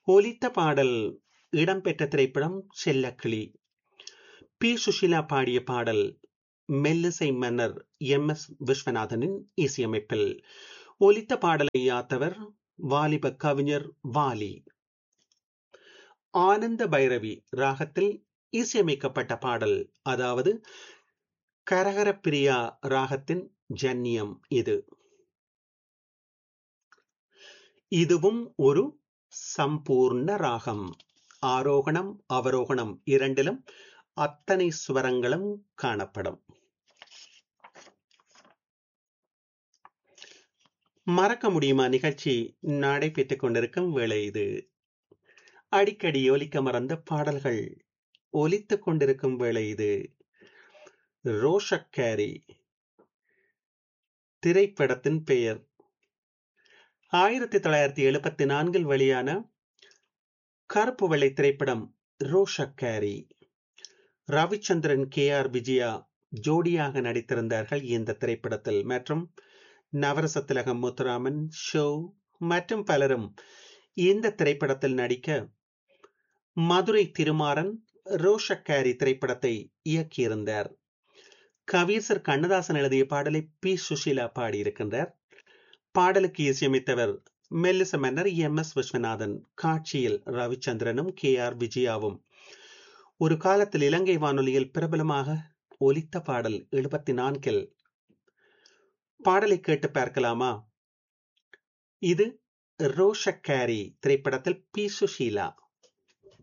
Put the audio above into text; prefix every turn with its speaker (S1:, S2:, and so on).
S1: ஒலித்த பாடல் இடம்பெற்ற திரைப்படம் செல்லக்கிளி பி சுஷிலா பாடிய பாடல் மெல்லிசை மன்னர் எம் எஸ் விஸ்வநாதனின் இசையமைப்பில் ஒலித்த பாடலை யாத்தவர் வாலிப கவிஞர் வாலி ஆனந்த பைரவி ராகத்தில் இசையமைக்கப்பட்ட பாடல் அதாவது கரகர பிரியா ராகத்தின் ஜன்னியம் இது இதுவும் ஒரு சம்பூர்ண ராகம் ஆரோகணம் அவரோகணம் இரண்டிலும் அத்தனை ஸ்வரங்களும் காணப்படும் மறக்க முடியுமா நிகழ்ச்சி நடைபெற்றுக் கொண்டிருக்கும் வேளை இது அடிக்கடி ஒலிக்க மறந்த பாடல்கள் ஒலித்துக் கொண்டிருக்கும் வேளை இது ரோஷக்கேரி திரைப்படத்தின் பெயர் ஆயிரத்தி தொள்ளாயிரத்தி எழுபத்தி நான்கில் வெளியான கருப்பு வெள்ளை திரைப்படம் ரோஷக்கேரி ரவிச்சந்திரன் கே ஆர் விஜயா ஜோடியாக நடித்திருந்தார்கள் இந்த திரைப்படத்தில் மற்றும் நவரச திலகம் முத்துராமன் ஷோ மற்றும் பலரும் இந்த திரைப்படத்தில் நடிக்க மதுரை திருமாறன் ரோஷக்காரி திரைப்படத்தை இயக்கியிருந்தார் கவியரசர் கண்ணதாசன் எழுதிய பாடலை பி சுஷீலா பாடியிருக்கின்றார் பாடலுக்கு இசையமைத்தவர் மெல்லிச மன்னர் எம் எஸ் விஸ்வநாதன் காட்சியில் ரவிச்சந்திரனும் கே ஆர் விஜயாவும் ஒரு காலத்தில் இலங்கை வானொலியில் பிரபலமாக ஒலித்த பாடல் எழுபத்தி நான்கில் பாடலை கேட்டு பார்க்கலாமா இது ரோஷக்காரி திரைப்படத்தில் பி சுஷீலா